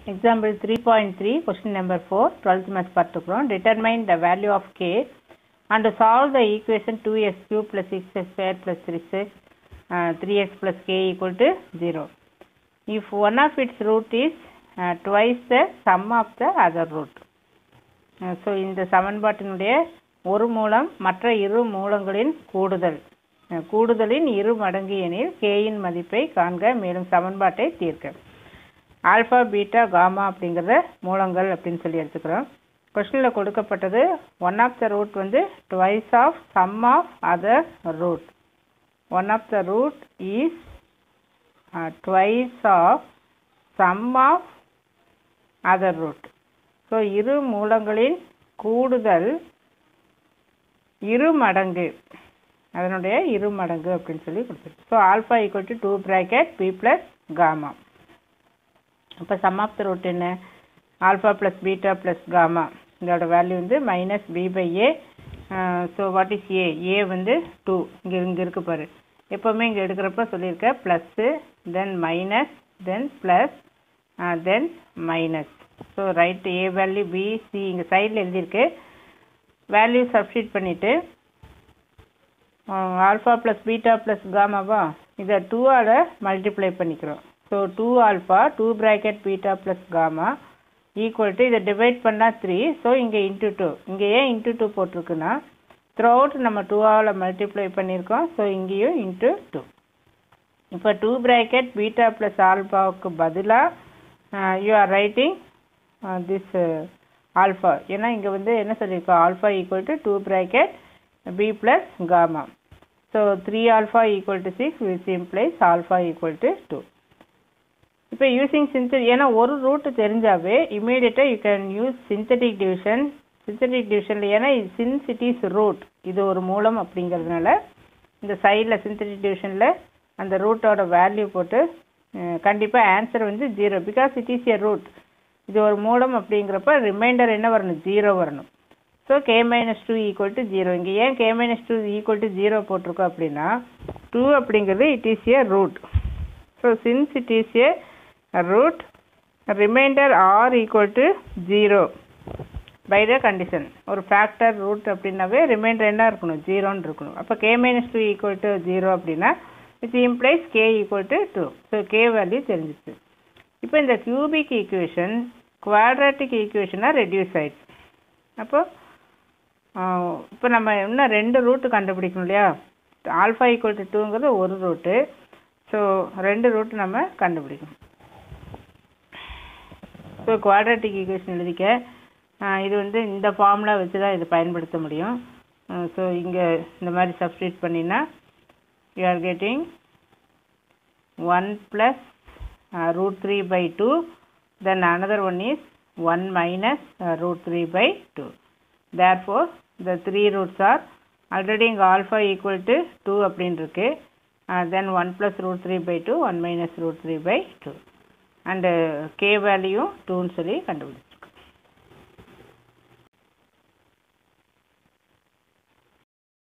Example 3.3, question number 4, 12th maths பார்த்துக்கிறோம். Determine the value of k and solve the equation 2x cube plus 6x square plus 3x, uh, 3x plus k equal to 0. If one of its root is uh, twice the sum of the other root. Uh, so இந்த சமன்பாட்டினுடைய ஒரு மூலம் மற்ற இரு மூலங்களின் கூடுதல் அஹ் கூடுதலின் இரு மடங்கு எனில் k இன் மதிப்பை காண்க மேலும் சமன்பாட்டை தீர்க்க ஆல்ஃபா பீட்டா காமா அப்படிங்கிறத மூலங்கள் அப்படின்னு சொல்லி எடுத்துக்கிறோம் கொஸ்டினில் கொடுக்கப்பட்டது ஒன் ஆஃப் த ரூட் வந்து twice of sum of other root one of the root is twice of sum of other root so இரு மூலங்களின் கூடுதல் இரு மடங்கு அதனுடைய இரு மடங்கு அப்படின்னு சொல்லி கொடுத்துருக்கு so alpha equal to two bracket B plus gamma அப்போ சம் ஆஃப் த ரூட் என்ன alpha plus beta plus gamma இதோட வேல்யூ வந்து minus B by A so what is A A வந்து டூ இங்கே இங்கே இருக்கு பாரு எப்போவுமே இங்கே எடுக்கிறப்ப சொல்லியிருக்க plus then minus then plus then minus so right A value B C இங்கே சைடில் எழுதியிருக்கு வேல்யூ சப்ஸ்டியூட் பண்ணிவிட்டு ஆல்ஃபா ப்ளஸ் பீட்டா ப்ளஸ் காமாவா இதை டூவால் மல்டிப்ளை பண்ணிக்கிறோம் so two alpha two bracket beta plus gamma equal to இதை டிவைட் பண்ணால் த்ரீ ஸோ இங்கே இன்ட்டு டூ இங்கே ஏன் இன்ட்டு டூ போட்டிருக்குன்னா த்ரூ அவுட் நம்ம டூவால் மல்டிப்ளை பண்ணியிருக்கோம் ஸோ இங்கேயும் இன்ட்டு டூ இப்போ டூ ப்ராக்கெட் பீட்டா ப்ளஸ் ஆல்ஃபாவுக்கு பதிலாக you are writing this alpha ஏன்னா இங்கே வந்து என்ன சொல்லியிருக்கோம் alpha equal to two bracket B plus gamma so three alpha equal to six which implies alpha equal to two இப்போ using synthetic ஏன்னா ஒரு root தெரிஞ்சாவே இமீடியட்டாக you can use synthetic division synthetic டிவிஷனில் ஏன்னா இது சின்ஸ் இட் இஸ் ரூட் இது ஒரு மூலம் அப்படிங்கிறதுனால இந்த சைடில் சிந்தட்டிக் டிவிஷனில் அந்த ரூட்டோட வேல்யூ போட்டு கண்டிப்பாக ஆன்சர் வந்து zero because it is a root இது ஒரு மூலம் அப்படிங்கிறப்ப ரிமைண்டர் என்ன வரணும் ஜீரோ வரணும் so K minus two equal to zero இங்கே ஏன் K minus two equal to zero போட்டிருக்கோம் அப்படின்னா டூ அப்படிங்கிறது it is a root so since it is a root remainder r equal to 0 by the condition ஒரு factor root அப்படின்னாவே remainder என்ன இருக்கணும் ஜீரோன்னு இருக்கணும் அப்போ K minus two equal to zero அப்படின்னா which implies K equal to two so K value தெரிஞ்சிச்சு இப்போ இந்த கியூபிக் ஈக்குவேஷன் குவாட்ராட்டிக் ஈக்குவேஷனாக ரெடியூஸ் ஆயிடுச்சு அப்போ இப்போ நம்ம இன்னும் ரெண்டு ரூட்டு கண்டுபிடிக்கணும் இல்லையா ஆல்ஃபா ஈக்குவல் டு டூங்கிறது ஒரு ரூட்டு ஸோ ரெண்டு ரூட்டு நம்ம கண்டுபிடிக்கணும் ஸோ குவாட்ராட்டிக் ஈக்குவேஷன் எழுதிக்க இது வந்து இந்த ஃபார்முலா வச்சு தான் இது பயன்படுத்த முடியும் ஸோ இங்கே இந்த மாதிரி சப்ஸ்டியூட் பண்ணினா you are getting one plus root three by two then another one is one minus root three by two therefore the three roots are already இங்கே ஆல்ஃபா ஈக்குவல் டு டூ அப்படின்னு இருக்கு then one plus root three by two one minus root three by two and K value டூன்னு சொல்லி கண்டுபிடிச்சோம்